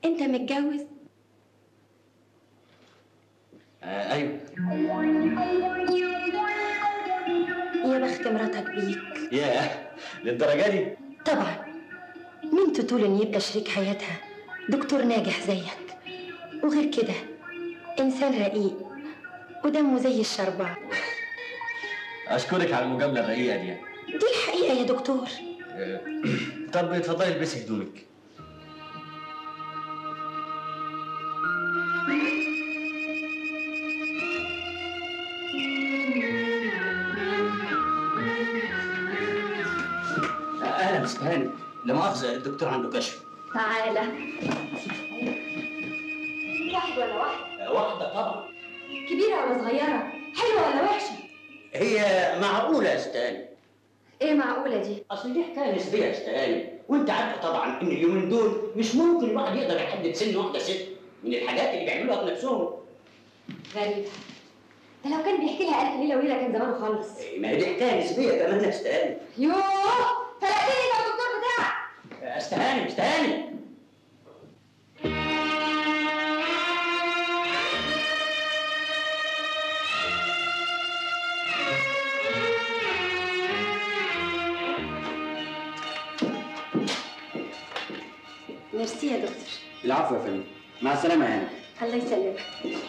انت متجوز آه ايوه يا بخت مراتك بيك ياه للدرجه دي طبعا مين تطول ان يبقى شريك حياتها دكتور ناجح زيك وغير كده انسان رقيق ودمه زي الشربات اشكرك على المجامله الرقيقه دي دي الحقيقه يا دكتور آه، طب اتفضلي البسي هدومك اهلا مستر هاني لا مؤاخذه الدكتور عنده كشف تعالى واحد ولا واحد واحده طبعا كبيره ولا صغيره حلوه ولا وحشه هي معقوله يا استاذ ايه معقوله دي اصل دي حكايه نسبيه يا استاذ وانت عارفه طبعا ان اليومين دول مش ممكن الواحد يقدر يحدد سن واحده ست من الحاجات اللي بيعملوها بنفسهم غريبه ده لو كان بيحكي لها الف ليله وليله كان زمانه خلص ما هي دي حكايه نسبيه كمان يا استاذ يوه فلقتني يا الدكتور بتاعك استهاني استهاني ميرسي يا دكتور العفو يا فندم مع السلامه يا هاني الله يسلمك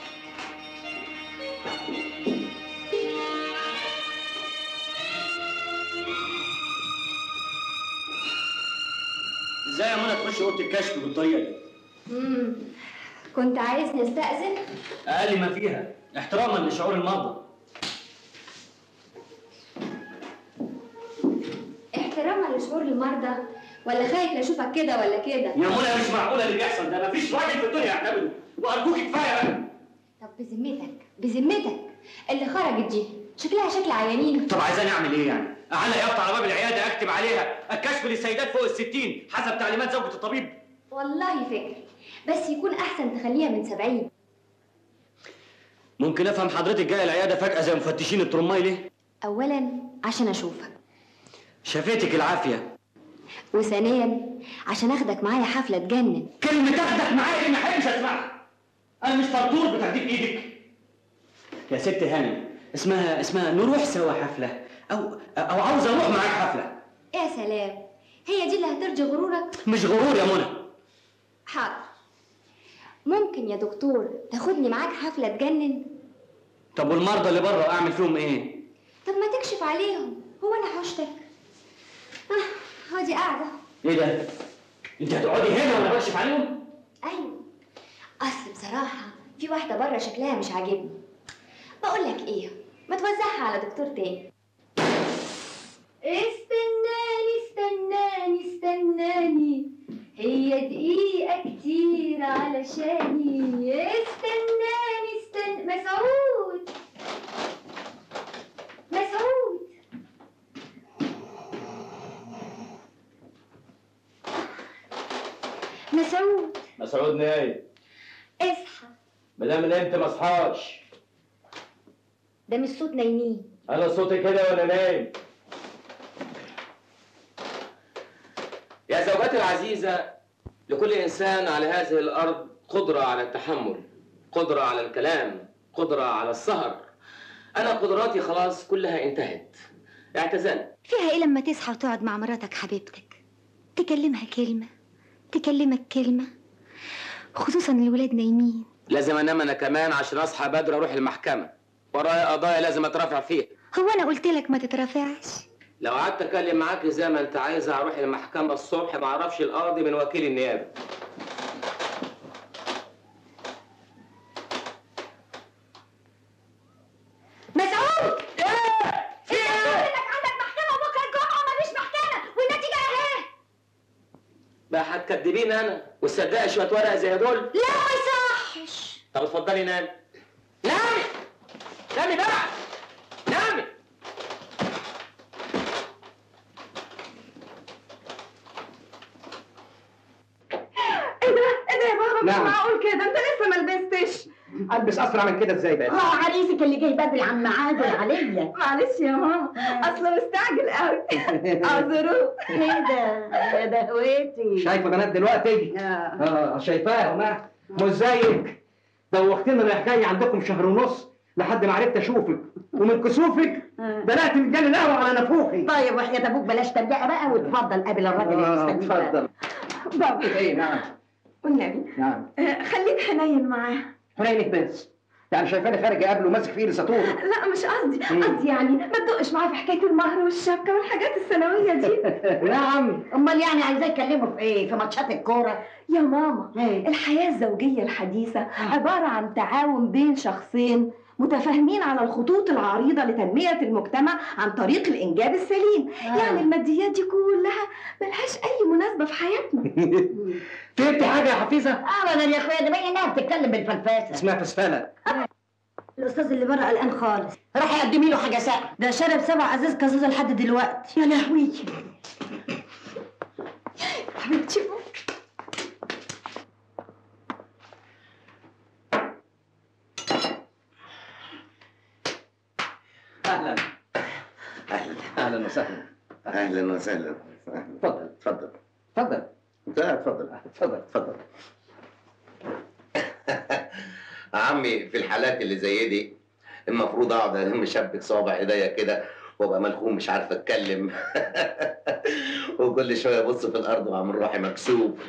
ازاي يا منى تخش اوضه الكشف بالطريقه دي امم كنت عايزني استأذن اقل ما فيها احتراما لشعور المرضى احتراما لشعور المرضى ولا خايف لا اشوفك كده ولا كده يا منى مش معقوله اللي بيحصل ده مفيش راجل في الدنيا يعتمده وارجوك كفايه بقى طب بذمتك بذمتك اللي خرجت دي شكلها شكل عيانين طب عايزاني اعمل ايه يعني؟ اعلق يافطه على باب العياده اكتب عليها الكشف للسيدات فوق الستين حسب تعليمات زوجة الطبيب والله فكر بس يكون احسن تخليها من سبعين ممكن افهم حضرتك جايه العياده فجاه زي مفتشين الترماي ليه؟ اولا عشان اشوفك شفيتك العافيه وثانيا عشان اخدك معايا حفله تجنن كلمه تاخدك معايا دي ما احبش اسمعها انا مش طرطور بتهديك ايدك يا ست هاني اسمها اسمها نروح سوا حفله او او عاوز اروح معاك حفله يا سلام هي دي اللي هترجي غرورك مش غرور يا منى حاضر ممكن يا دكتور تاخدني معاك حفله تجنن طب والمرضى اللي بره اعمل فيهم ايه؟ طب ما تكشف عليهم هو انا حوشتك اه هادي قاعده ايه ده؟ انت هتقعدي هنا وانا بكشف عليهم؟ ايوه اصل بصراحه في واحده بره شكلها مش عاجبني بقول لك ايه ما توزعها على دكتور تاني استناني استناني استناني هي دقيقة كتير علشاني استناني استن مسعود مسعود مسعود مسعود نايم اصحى مدام نمت ما اصحاش ده مش صوت نايمين انا صوتي كده وانا نايم يا زوجتي العزيزة لكل إنسان على هذه الأرض قدرة على التحمل قدرة على الكلام قدرة على السهر أنا قدراتي خلاص كلها انتهت اعتزلت فيها ايه لما تصحى وتقعد مع مراتك حبيبتك تكلمها كلمة تكلمك كلمة خصوصا الولاد نايمين لازم أنام أنا كمان عشان أصحى بدري أروح المحكمة ورايا قضايا لازم أترافع فيها هو انا قلت لك ما تترافعش لو قعدت أتكلم معاك زي ما أنت عايزة هروح المحكمة الصبح ما أعرفش القاضي من وكيل النيابة مسعود إيه؟ في إيه؟ انك عندك محكمة بكرة الجمعة ومفيش محكمة والنتيجة اهي بقى هتكدبيني أنا وتصدقي شوية ورق زي دول لا ما يصحش طب اتفضلي نامي نامي نامي بقى نامي ايه ده ايه ده يا بابا مش نعم. معقول كده انت لسه ما لبستش البس اسرع من كده ازاي بقى اه عريسك اللي جاي بدري عن ميعاده يا عليا معلش يا ماما اصله مستعجل قوي اعذروه ايه ده يا دهوتي شايفه بنات دلوقتي آه. اه شايفاهم ها مش زيك دوختني رايح جاي عندكم شهر ونص لحد ما عرفت اشوفك ومن كسوفك آه. بدات مجال القهوه على نافوخي طيب وحياة ابوك بلاش ترجع بقى واتفضل قابل الراجل اللي آه، مستنيك بقى. اتفضل بابا ايه نعم والنبي نعم آه، خليك حنين معاه حنينك بس يعني شايفاني خارج قبله ماسك في ايدي ساطور لا مش قصدي مم. قصدي يعني ما تدقش معاه في حكايه المهر والشبكه والحاجات الثانويه دي نعم امال يعني عايزاه يكلمه في ايه في ماتشات الكوره يا ماما ايه الحياة الزوجية الحديثة عبارة عن تعاون بين شخصين متفاهمين على الخطوط العريضة لتنمية المجتمع عن طريق الإنجاب السليم آه. يعني الماديات دي كلها ملهاش أي مناسبة في حياتنا فهمتي حاجه يا حفيظه ابدا يا اخويا ده باين انها بتتكلم بالفلفاسه اسمها فسفانه الاستاذ اللي بره قلقان خالص راح يقدمي له حاجه ساقعه ده شرب سبع ازاز كازوزه لحد دلوقتي يا لهوي حبيبتي اهلا اهلا اهلا وسهلا اهلا وسهلا اتفضل اتفضل اتفضل لا اتفضل اتفضل اتفضل عمي في الحالات اللي زي دي المفروض اقعد الم شبك صوابع ايديا كده وابقى ملخوم مش عارف اتكلم وكل شويه ابص في الارض واعمل روحي مكسوف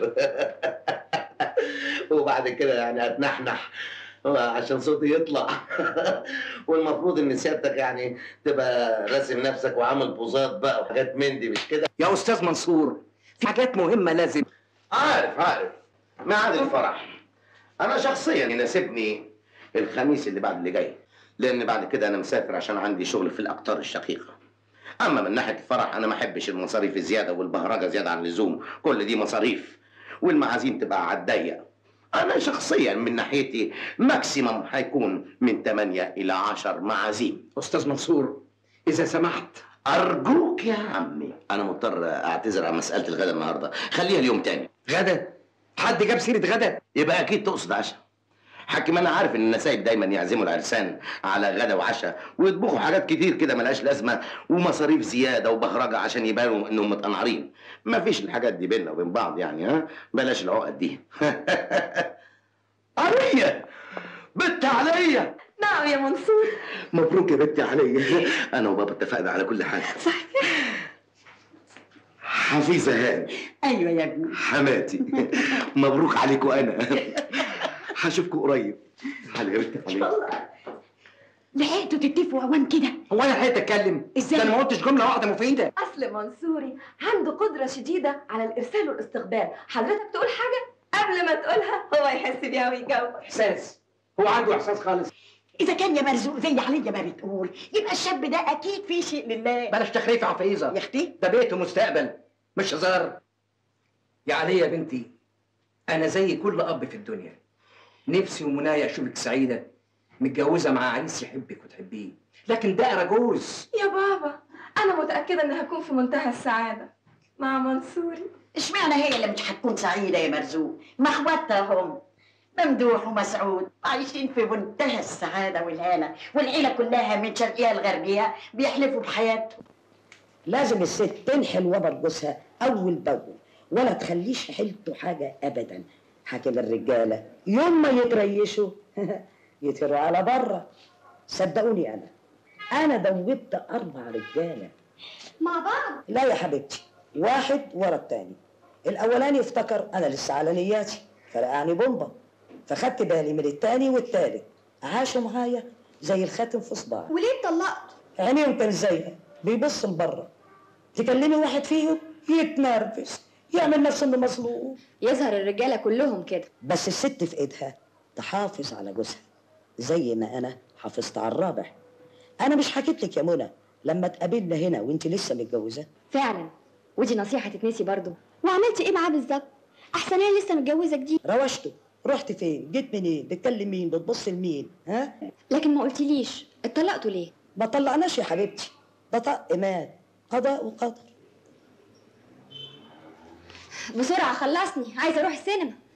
وبعد كده يعني اتنحنح عشان صوتي يطلع والمفروض ان سيادتك يعني تبقى راسم نفسك وعامل بوزات بقى وحاجات من دي مش كده يا استاذ منصور في حاجات مهمه لازم عارف عارف ميعاد الفرح انا شخصيا يناسبني الخميس اللي بعد اللي جاي لان بعد كده انا مسافر عشان عندي شغل في الاقطار الشقيقه اما من ناحيه الفرح انا ما احبش المصاريف الزياده والبهرجه زياده عن اللزوم كل دي مصاريف والمعازيم تبقى على الضيق انا شخصيا من ناحيتي ماكسيمم هيكون من 8 الى 10 معازيم استاذ منصور اذا سمحت ارجوك يا عمي انا مضطر اعتذر عن مساله الغدا النهارده خليها اليوم تاني غدا حد جاب سيره غدا يبقى اكيد تقصد عشاء حكم انا عارف ان النسايب دايما يعزموا العرسان على غدا وعشاء ويطبخوا حاجات كتير كده ملهاش لازمه ومصاريف زياده وبهرجه عشان يبانوا انهم متقنعرين مفيش الحاجات دي بيننا وبين بعض يعني ها بلاش العقد دي عليا بنت عليا نعم يا منصور مبروك يا بنتي عليا انا وبابا اتفقنا على كل حاجه صحيح حفيظه هاني ايوه يا ابني حماتي مبروك عليكم انا هشوفكم قريب على يا بنتي عليا لحقتوا تتفقوا اوان كده هو انا لحقت اتكلم إزاي؟ ده انا ما قلتش جمله واحده مفيده أصل منصوري عنده قدرة شديدة على الإرسال والاستقبال حضرتك تقول حاجة قبل ما تقولها هو يحس بيها ويجاوب احساس هو عنده احساس خالص اذا كان يا مرزوق زي عليا ما بتقول يبقى الشاب ده اكيد في شيء لله بلاش تخريف يا حفيظه يا اختي ده بيت ومستقبل مش هزار يا علي يا بنتي انا زي كل اب في الدنيا نفسي ومنايا اشوفك سعيده متجوزه مع عريس يحبك وتحبيه لكن ده رجوز يا بابا أنا متأكدة إني هكون في منتهى السعادة مع منصوري اشمعنى هي اللي مش هتكون سعيده يا مرزوق ما اخواتها هم ممدوح ومسعود عايشين في منتهى السعاده والهنا والعيله كلها من شرقها لغربها بيحلفوا بحياتهم لازم الست تنحل وبر جوزها اول باول ولا تخليش في حيلته حاجه ابدا حاكم الرجاله يوم ما يتريشوا يطيروا على بره صدقوني انا انا دوبت اربع رجاله مع بعض لا يا حبيبتي واحد ورا التاني الاولاني افتكر انا لسه على نياتي فرقعني بومبا فخدت بالي من التاني والتالت عاشوا معايا زي الخاتم في صباعي وليه اتطلقت؟ عينيهم كان زيها بيبص لبره تكلمي واحد فيهم يتنرفز يعمل نفسه انه مظلوم يظهر الرجالة كلهم كده بس الست في ايدها تحافظ على جوزها زي ما انا حافظت على الرابع انا مش حكيت لك يا منى لما اتقابلنا هنا وانت لسه متجوزه فعلا ودي نصيحة تتنسي برضو وعملتي ايه معاه بالظبط احسن هي لسه متجوزة جديد روشته رحت فين جيت منين بتكلم مين بتبص لمين ها لكن ما قلتليش اتطلقتوا ليه ما طلعناش يا حبيبتي ده طق مات قضاء وقدر بسرعة خلصني عايزة اروح السينما